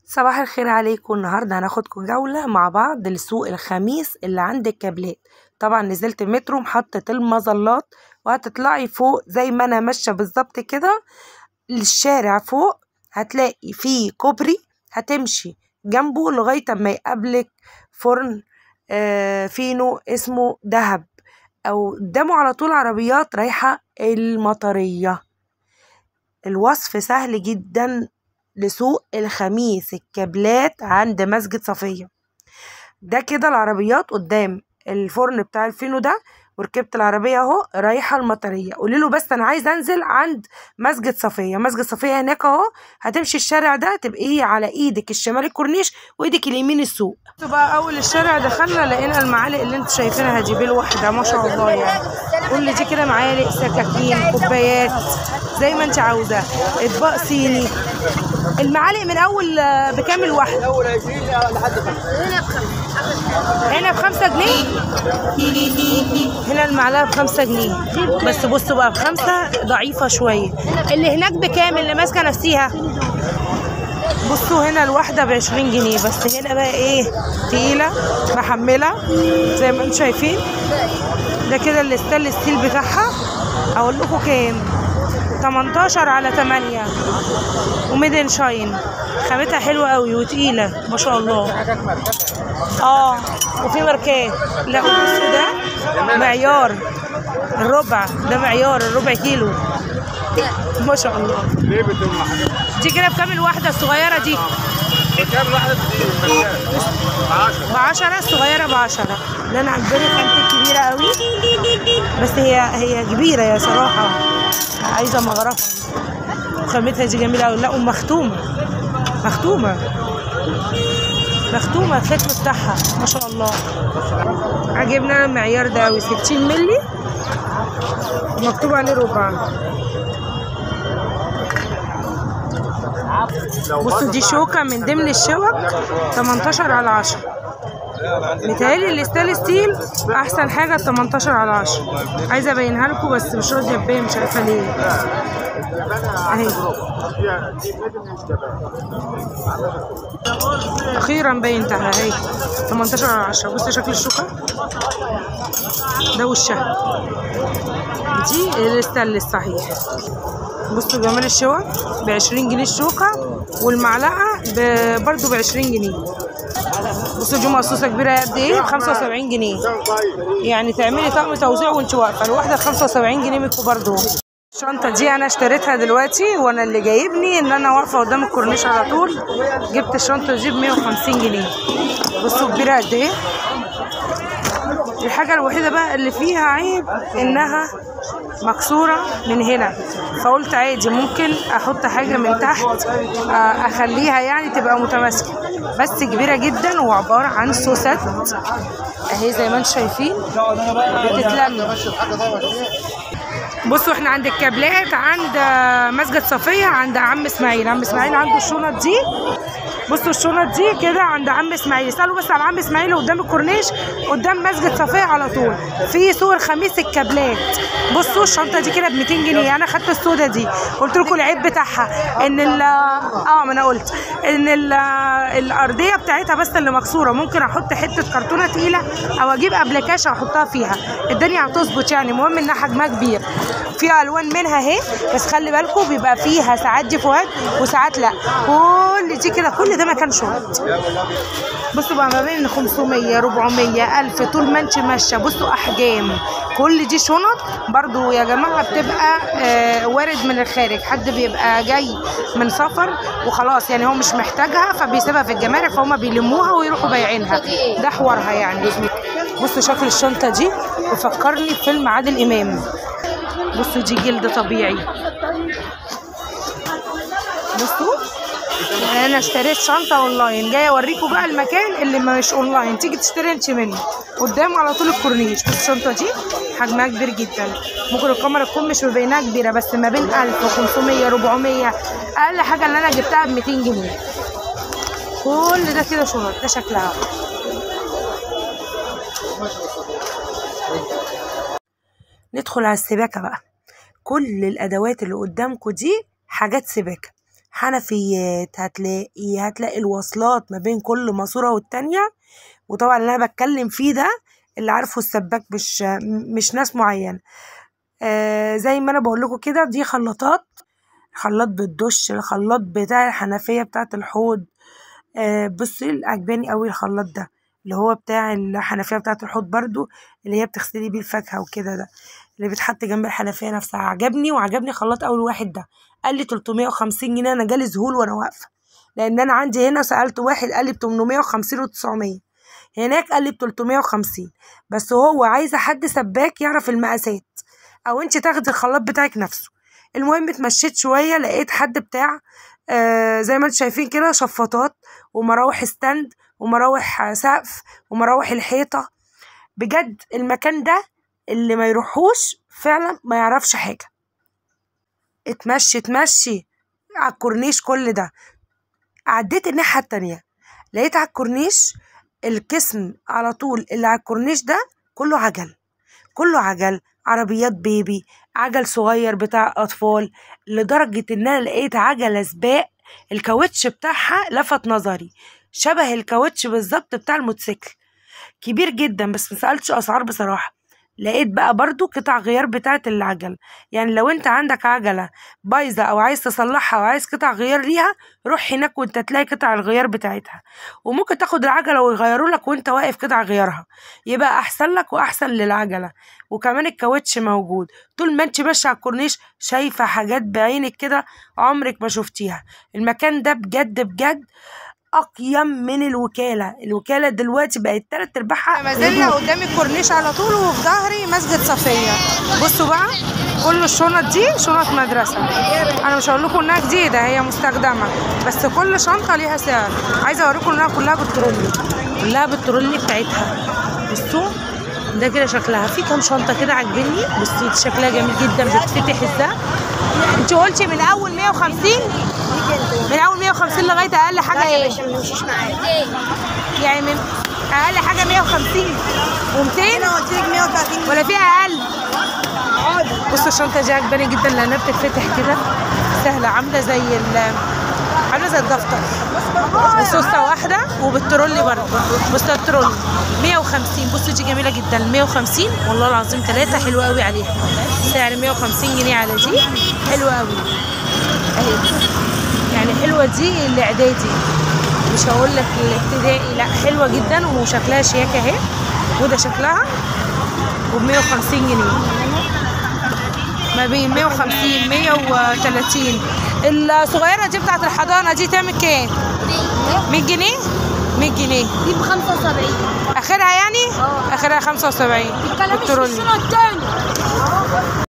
صباح الخير عليكم النهاردة هناخدكم جولة مع بعض لسوق الخميس اللي عند الكابلات طبعا نزلت مترو محطة المظلات وهتطلعي فوق زي ما انا ماشية بالظبط كده للشارع فوق هتلاقي فيه كوبري هتمشي جنبه لغاية ما يقابلك فرن آه فينو اسمه دهب او قدامه على طول عربيات رايحة المطرية الوصف سهل جدا لسوق الخميس الكابلات عند مسجد صفية ده كده العربيات قدام الفرن بتاع الفينو ده وركبت العربية اهو رايحة المطرية قولي له بس انا عايزة انزل عند مسجد صفية مسجد صفية هناك اهو هتمشي الشارع ده تبقي على ايدك الشمال الكورنيش وايدك اليمين السوق بقى اول الشارع دخلنا لقينا المعالق اللي انتوا شايفينها دي بالوحدة ما شاء الله يعني كل دي كده معالق سكاكين كوبايات زي ما انت عاوزة اطباق صيني المعالق من اول بكام الواحد اول 20 لحد 5 هنا بخمسة جنيه هنا المعلقة بخمسة جنيه بس بصوا بقى بخمسة ضعيفة شوية اللي هناك بكام اللي ماسكة نفسيها بصوا هنا الواحدة بعشرين جنيه بس هنا بقى ايه تقيلة محملة زي ما انتم شايفين ده كده الستانلس ستيل بتاعها اقول لكم كام 18 على 8 وميدن شاين خامتها حلوه قوي وتقيله ما شاء الله اه وفي ماركات لا بصوا ده معيار الربع ده معيار الربع كيلو ما شاء الله ليه بدون حاجات دي كده بكام الواحده الصغيره دي كام واحده ب 10 ب 10 الصغيره ب 10 ده انا عجباني خامتها كبيره قوي بس هي هي كبيره يا صراحه عايزه مغرفه وخامتها دي جميله قوي لا ومختومه مختومه مختومه الختم بتاعها ما شاء الله عجبنا المعيار ده قوي 60 مللي مكتوب عليه ربع بصوا دي شوكه من ضمن الشوك 18 على 10 متهيألي الستانلس ستيل احسن حاجه 18 على 10 عايزه ابينها لكم بس مش راضيه تبين مش عارفه ليه اهي اخيرا بينتها اهي 18 على 10 بصوا شكل الشوكه ده وشها دي الستانلس صحيح بصوا جمال الشوك ب 20 جنيه الشوكه والمعلقه ب- برضو ب 20 جنيه بصوا دي مقصوصه كبيره قد ايه ب 75 جنيه يعني تعملي طقم توزيع وانت واقفه الواحده ب 75 جنيه من الكبار دول الشنطه دي انا اشتريتها دلوقتي وانا اللي جايبني ان انا واقفه قدام الكورنيش على طول جبت الشنطه دي ب 150 جنيه بصوا كبيره قد ايه الحاجة الوحيدة بقى اللي فيها عيب انها مكسورة من هنا فقلت عادي ممكن احط حاجة من تحت آه، اخليها يعني تبقى متماسكة بس كبيرة جدا وعبارة عن سوست اهي زي ما انتم شايفين بتتلم بصوا احنا عند الكابلات عند آه، مسجد صفية عند عم اسماعيل عم اسماعيل عنده الشنط دي بصوا الشنط دي كده عند عم اسماعيل اسالوا بس على عم اسماعيل قدام الكورنيش قدام مسجد صفية على طول في سوق الخميس الكابلات بصوا الشنطه دي كده ب 200 جنيه انا خدت السودا دي قلت لكم العيب بتاعها ان ال اه ما انا قلت ان ال الارضيه بتاعتها بس اللي مكسوره ممكن احط حته كرتونه تقيله او اجيب ابلكاشه احطها فيها الدنيا هتظبط يعني المهم انها حجمها كبير في الوان منها اهي بس خلي بالكم بيبقى فيها ساعات دي فوات وساعات لا كل دي كده كل ده مكان شنط بصوا بقى ما بين 500 400 1000 طول ما انت ماشيه بصوا احجام كل دي شنط برضو يا جماعه بتبقى آه وارد من الخارج حد بيبقى جاي من سفر وخلاص يعني هو مش محتاجها فبيسيبها في الجمارك فهم بيلموها ويروحوا بايعينها ده حوارها يعني بصوا شكل الشنطه دي بفكرني بفيلم عادل امام بصوا دي جلد طبيعي بصوا انا اشتريت شنطه اونلاين جايه اوريكم بقى المكان اللي مش اونلاين تيجي تشتري انت منه قدام على طول الكورنيش بس الشنطه دي حجمها كبير جدا ممكن الكاميرا تكون مش مبيناها كبيره بس ما بين 1500 400 اقل حاجه اللي انا جبتها ب 200 جنيه كل ده كده شنط ده شكلها ندخل على السباكه بقى كل الادوات اللي قدامكم دي حاجات سباكه حنفيات هتلاقي هتلاقي الوصلات ما بين كل ماسورة والتانية وطبعا اللي انا بتكلم فيه ده اللي عارفه السباك مش مش ناس معينة آه زي ما انا بقول لكم كده دي خلاطات خلاط بالدش الخلاط بتاع الحنفية بتاعة الحوض آه بصي عجباني قوي الخلاط ده اللي هو بتاع الحنفية بتاعة الحوض برضو اللي هي بتغسلي بيه الفاكهة وكده ده اللي بيتحط جنب الحنفية نفسها عجبني وعجبني خلاط أول واحد ده قال لي 350 جنيه أنا جالي ذهول وأنا واقفة لأن أنا عندي هنا سألت واحد قال لي ب 850 و 900 هناك قال لي ب 350 بس هو عايزة حد سباك يعرف المقاسات أو أنت تاخدي الخلاط بتاعك نفسه المهم اتمشيت شوية لقيت حد بتاع آه زي ما انتم شايفين كده شفاطات ومراوح ستاند ومراوح سقف ومراوح الحيطة بجد المكان ده اللي ما يروحوش فعلا ما يعرفش حاجة اتمشي اتمشي على الكورنيش كل ده عديت الناحية التانية لقيت على الكورنيش القسم على طول اللي على الكورنيش ده كله عجل كله عجل عربيات بيبي عجل صغير بتاع أطفال لدرجة إن أنا لقيت عجلة سباق الكاوتش بتاعها لفت نظري شبه الكاوتش بالظبط بتاع الموتوسيكل كبير جدا بس مسألتش أسعار بصراحة لقيت بقى برضو قطع غيار بتاعة العجل يعني لو انت عندك عجلة بايظة او عايز تصلحها او عايز قطع غيار ليها روح هناك وانت تلاقي قطع الغيار بتاعتها وممكن تاخد العجلة ويغيروا لك وانت واقف قطع غيارها يبقى احسن لك واحسن للعجلة وكمان الكاوتش موجود طول ما انت ماشية على الكورنيش شايفة حاجات بعينك كده عمرك ما شفتيها المكان ده بجد بجد اقيم من الوكاله الوكاله دلوقتي بقت تلات ارباعها ما زلنا قدام الكورنيش على طول وفي ظهري مسجد صفيه بصوا بقى كل الشنط دي شنط مدرسه انا مش هقول لكم انها جديده هي مستخدمه بس كل شنطه ليها سعر عايزه اوريكم انها كلها بالترولي كلها بالترولي بتاعتها بصوا ده كده شكلها في كام شنطه كده عاجبني بصي دي شكلها جميل جدا بتفتح ازاي انت قلتي من اول 150 من اول 150 لغايه اقل حاجه ايه ما نمشيش معاك يعني من اقل حاجه 150 و200 انا قلت لك 130 ولا في اقل بصوا الشنطه دي عجباني جدا لانها بتتفتح كده سهله عامله زي ال عامله زي الدفتر بصوصه واحده وبالترولي برضه بصوا الترولي 150 بصوا دي جميله جدا 150 والله العظيم ثلاثه حلوه قوي عليها سعر 150 جنيه على دي حلوه قوي اهي يعني حلوه دي الاعدادي مش هقول لك الابتدائي لا حلوه جدا وشكلها شياكه اهي وده شكلها وب 150 جنيه ما بين 150 130 الصغيره دي بتاعت الحضانه دي تعمل كام 100 جنيه 100 جنيه دي ب 75 اخرها يعني اه. اخرها 75 الكلام مش في الترولي السنة التاني